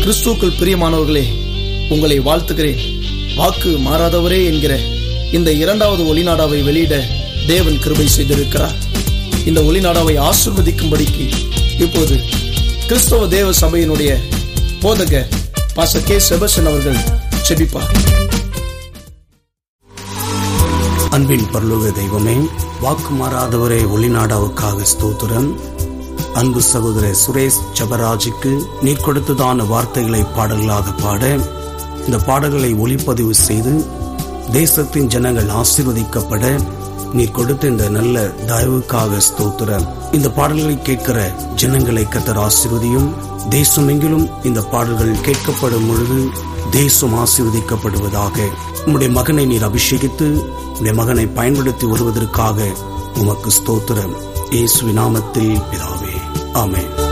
கிறிஸ்துவுக்குள் பிரியமானவர்களே உங்களை வாழ்த்துகிறேன் வாக்கு மாறாதவரே என்கிற இந்த இரண்டாவது ஒளிநாடாவை வெளியிட தேவன் கிருபை செய்திருக்கிறார் இந்த ஒளிநாடாவை ஆசிர்வதிக்கும்படிக்கு இப்போது கிறிஸ்தவ தேவ சபையினுடைய போதக பாச கே செபசன் அவர்கள் செபிப்பார் அன்பின் பரலோக தெய்வமே வாக்கு மாறாதவரே ஒளிநாடாவுக்காக ஸ்தோத்திரம் அன்பு சகோதரர் சுரேஷ் ஜபராஜுக்கு நீர் கொடுத்ததான வார்த்தைகளை பாடல்களாக பாட இந்த பாடல்களை ஒளிப்பதிவு செய்து தேசத்தின் ஜனங்கள் ஆசீர்வதிக்கப்பட நீர் கொடுத்த இந்த நல்ல தயவுக்காக ஸ்தோத்திரம் இந்த பாடல்களை கேட்கிற ஜனங்களை கத்தர் ஆசீர்வதியும் தேசமெங்கிலும் இந்த பாடல்கள் கேட்கப்படும் பொழுது தேசம் ஆசீர்வதிக்கப்படுவதாக உம்முடைய மகனை நீர் அபிஷேகித்து உம்முடைய மகனை பயன்படுத்தி வருவதற்காக உமக்கு ஸ்தோத்திரம் இயேசு நாமத்தில் பிதாவே ஆமென்